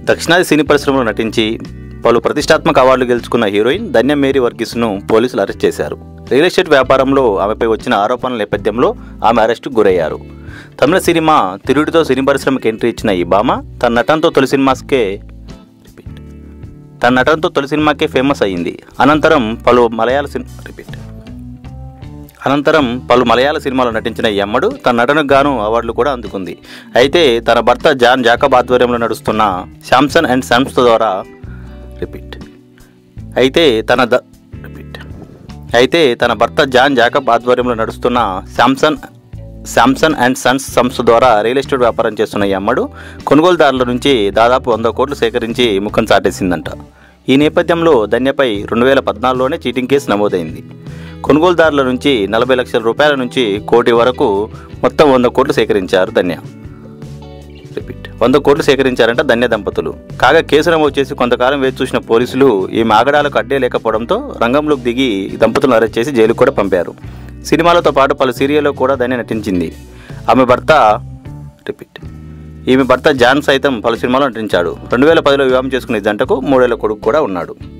దక్షిణాది సినీ పరిశ్రమలో నటించి పలు ప్రతిష్టాత్మక అవార్డులు గెలుచుకున్న హీరోయిన్ ధన్య మేరీ వర్గీస్ను పోలీసులు అరెస్ట్ చేశారు రియల్ ఎస్టేట్ వ్యాపారంలో ఆమెపై వచ్చిన ఆరోపణల నేపథ్యంలో ఆమె అరెస్టుకు గురయ్యారు తమిళ సినిమా తిరుడితో సినీ పరిశ్రమకు ఎంట్రీ ఇచ్చిన ఈ భామ తన నటనతో తొలి సినిమాస్కే రిపీట్ తన నటనతో తొలి సినిమాకే ఫేమస్ అయ్యింది అనంతరం పలు మలయాళ సినిమా రిపీట్ అనంతరం పలు మలయాళ సినిమాలో నటించిన ఈ అమ్మడు తన నటనకు గాను అవార్డులు కూడా అందుకుంది అయితే తన భర్త జాన్ జాకబ్ ఆధ్వర్యంలో నడుస్తున్న శాంసన్ అండ్ సన్స్ ద్వారా రిపీట్ అయితే తన ద రిపీట్ అయితే తన భర్త జాన్ జాకబ్ ఆధ్వర్యంలో నడుస్తున్న శాంసన్ శాంసన్ అండ్ సన్స్ సంస్థ ద్వారా రియల్ ఎస్టేట్ వ్యాపారం చేస్తున్న ఈ అమ్మడు కొనుగోలుదారుల నుంచి దాదాపు వంద కోట్లు సేకరించి ముఖం చాటేసిందంట ఈ నేపథ్యంలో ధన్యపై రెండు వేల పద్నాలుగులోనే చీటింగ్ కేసు నమోదైంది కొనుగోలుదారుల నుంచి నలభై లక్షల రూపాయల నుంచి కోటి వరకు మొత్తం వంద కోట్లు సేకరించారు ధన్య రిపీట్ వంద కోట్లు సేకరించారంట ధన్య దంపతులు కాగా కేసు నమోదు చేసి కొంతకాలం వేచి చూసిన పోలీసులు ఈ మాగడాలకు అడ్డే లేకపోవడంతో రంగంలోకి దిగి ఈ దంపతులను అరెస్ట్ చేసి జైలుకు కూడా పంపారు సినిమాలతో పాటు పలు సీరియల్లో కూడా ధన్య నటించింది ఆమె భర్త రిపీట్ ఈమె భర్త జాన్ సైతం పలు సినిమాలో నటించాడు రెండు వేల పదిలో వివాహం చేసుకునే జంటకు మూడేళ్ల కొడుకు కూడా ఉన్నాడు